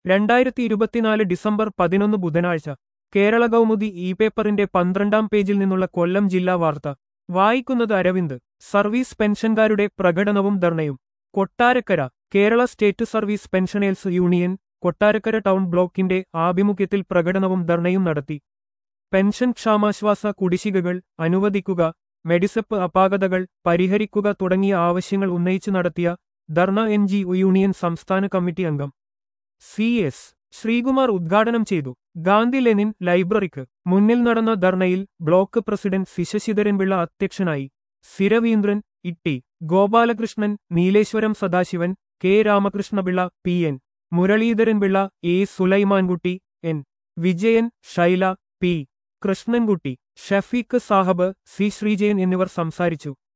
രണ്ടായിരത്തി ഇരുപത്തിനാല് ഡിസംബർ പതിനൊന്ന് ബുധനാഴ്ച കേരള കൗമുദി ഇ പേപ്പറിന്റെ പന്ത്രണ്ടാം പേജിൽ നിന്നുള്ള കൊല്ലം ജില്ലാ വാർത്ത വായിക്കുന്നത് അരവിന്ദ് സർവീസ് പെൻഷൻകാരുടെ പ്രകടനവും ധർണയും Kottarakkara Kerala state service pensioners union Kottarakkara town ബ്ലോക്കിന്റെ ആഭിമുഖ്യത്തിൽ പ്രകടനവും ധർണയും നടത്തി പെൻഷൻ ക്ഷാമാശ്വാസ കുടിശ്ശികകൾ അനുവദിക്കുക മെഡിസെപ്പ് അപാകതകൾ പരിഹരിക്കുക തുടങ്ങിയ ആവശ്യങ്ങൾ ഉന്നയിച്ചു നടത്തിയ ധർണ എൻ ജി ഒ യൂണിയൻ സംസ്ഥാന കമ്മിറ്റി അംഗം സി എസ് ശ്രീകുമാർ ഉദ്ഘാടനം ചെയ്തു ഗാന്ധി ലെനിൻ ലൈബ്രറിക്ക് മുന്നിൽ നടന്ന ധർണയിൽ ബ്ലോക്ക് പ്രസിഡന്റ് ശിശശിധരൻപിള്ള അധ്യക്ഷനായി സിരവീന്ദ്രൻ Itty Gopalakrishnan Neeleswaram Sadasivan K Ramakrishnapillai P N Muraleedharanpillai A Sulaimankutty N Vijayan Shaila P Krishnankutty Shafeeq Sahab C Sreejayan എന്നിവർ സംസാരിച്ചു